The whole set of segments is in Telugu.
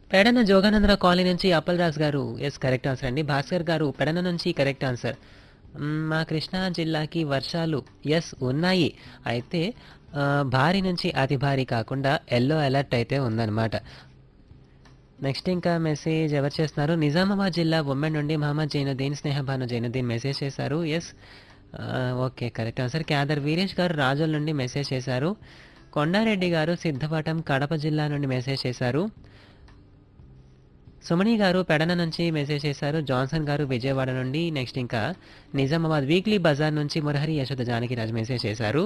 పెడన జోగానందరావు కాలనీ నుంచి అప్పల్ రాజ్ గారు ఎస్ కరెక్ట్ ఆన్సర్ అండి భాస్కర్ గారు పెడన నుంచి కరెక్ట్ ఆన్సర్ మ్మ్, మా కృష్ణా జిల్లాకి వర్షాలు ఎస్ ఉన్నాయి అయితే ఆ, భారీ నుంచి అతి భారీ కాకుండా ఎల్లో అలర్ట్ అయితే ఉందన్నమాట నెక్స్ట్ ఇంకా మెసేజ్ ఎవరు చేస్తున్నారు నిజామాబాద్ జిల్లా ఉమ్మెన్ నుండి మహమ్మద్ జైనుద్దీన్ స్నేహభాను జైనుద్దీన్ మెసేజ్ చేశారు yes okay correct answer Khader Veeresh garu Rajula నుండి మెసేజ్ చేశారు కొండారెడ్డి గారు సిద్ధవటం కడప జిల్లా నుండి మెసేజ్ చేశారు సుమణి గారు పెడన నుంచి మెసేజ్ చేశారు జాన్సన్ గారు విజయవాడ నుండి నెక్స్ట్ ఇంకా నిజామాబాద్ వీక్లీ బజార్ నుంచి మురహరి యశోద జానకిరాజ్ మెసేజ్ చేశారు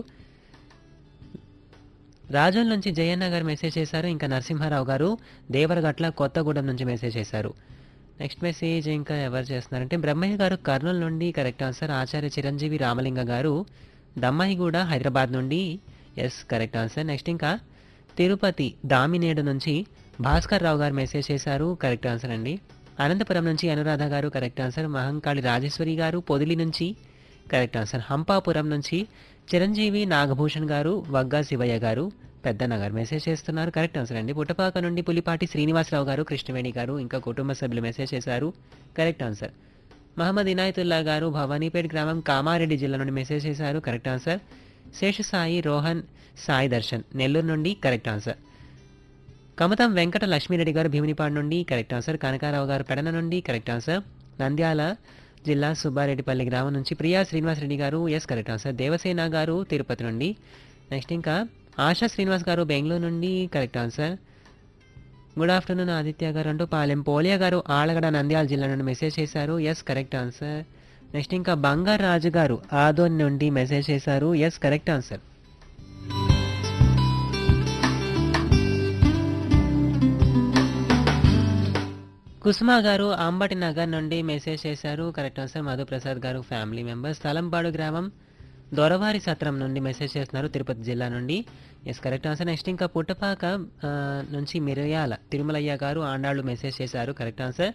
రాజోల్ నుంచి జయన్న గారు మెసేజ్ చేశారు ఇంకా నరసింహారావు గారు దేవరగట్ల కొత్తగూడెం నుంచి మెసేజ్ చేశారు నెక్స్ట్ మెసేజ్ ఇంకా ఎవరు చేస్తున్నారంటే బ్రహ్మయ్య గారు కర్నూలు నుండి కరెక్ట్ ఆన్సర్ ఆచార్య చిరంజీవి రామలింగ గారు దమ్మాయిగూడ హైదరాబాద్ నుండి ఎస్ కరెక్ట్ ఆన్సర్ నెక్స్ట్ ఇంకా తిరుపతి దామినేడు నుంచి భాస్కర్ రావు గారు మెసేజ్ చేశారు కరెక్ట్ ఆన్సర్ అండి అనంతపురం నుంచి అనురాధ గారు కరెక్ట్ ఆన్సర్ మహంకాళి రాజేశ్వరి గారు పొదిలి నుంచి కరెక్ట్ ఆన్సర్ హంపాపురం నుంచి చిరంజీవి నాగభూషణ్ గారు వగ్గా శివయ్య గారు పెద్దనగర్ మెసేజ్ చేస్తున్నారు కరెక్ట్ ఆన్సర్ అండి పుట్టపాక నుండి పులిపాటి శ్రీనివాసరావు గారు కృష్ణవేణి గారు ఇంకా కుటుంబ సభ్యులు మెసేజ్ చేశారు కరెక్ట్ ఆన్సర్ మహమ్మద్ ఇనాయతుల్లా గారు భవానీపేట్ గ్రామం కామారెడ్డి జిల్లా నుండి మెసేజ్ చేశారు కరెక్ట్ ఆన్సర్ శేషసాయి రోహన్ సాయి దర్శన్ నెల్లూరు నుండి కరెక్ట్ ఆన్సర్ కమతం వెంకట లక్ష్మీరెడ్డి గారు భీమినిపాడు నుండి కరెక్ట్ ఆన్సర్ కనకారావు గారు పెడన నుండి కరెక్ట్ ఆన్సర్ నంద్యాల జిల్లా సుబ్బారెడ్డిపల్లి గ్రామం నుంచి ప్రియా శ్రీనివాసరెడ్డి గారు ఎస్ కరెక్ట్ ఆన్సర్ దేవసేన గారు తిరుపతి నుండి నెక్స్ట్ ఇంకా ఆశా శ్రీనివాస్ గారు బెంగళూరు నుండి correct answer good afternoon Aditya garu అంటూ పాలెం పోలియా గారు ఆలగడ నంద్యాల జిల్లా నుండి మెసేజ్ చేశారు ఎస్ కరెక్ట్ ఆన్సర్ నెక్స్ట్ ఇంకా బంగారు రాజు గారు ఆదోన్ నుండి మెసేజ్ చేశారు ఎస్ కరెక్ట్ ఆన్సర్ కుసుమ గారు అంబటి నగర్ నుండి మెసేజ్ చేశారు కరెక్ట్ ఆన్సర్ మధుప్రసాద్ గారు ఫ్యామిలీ మెంబర్స్ తలంపాడు గ్రామం దొరవారి సత్రం నుండి మెసేజ్ చేస్తున్నారు తిరుపతి జిల్లా నుండి ఎస్ కరెక్ట్ ఆన్సర్ నెక్స్ట్ ఇంకా పుట్టపాక ఆ, నుంచి మిరియాల తిరుమలయ్య గారు ఆండాళ్ళు మెసేజ్ చేశారు కరెక్ట్ ఆన్సర్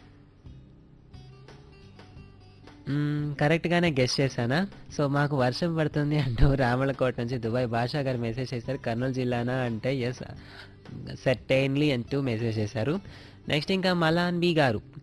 మ్మ్, కరెక్ట్గానే గెస్ట్ చేశానా సో మాకు వర్షం పడుతుంది అంటూ రామలకోట నుంచి దుబాయ్ భాషా గారు మెసేజ్ చేశారు కర్నూలు జిల్లానా అంటే ఎస్ సెట్టైన్లీ అంటూ మెసేజ్ చేశారు నెక్స్ట్ ఇంకా మలాన్బీ గారు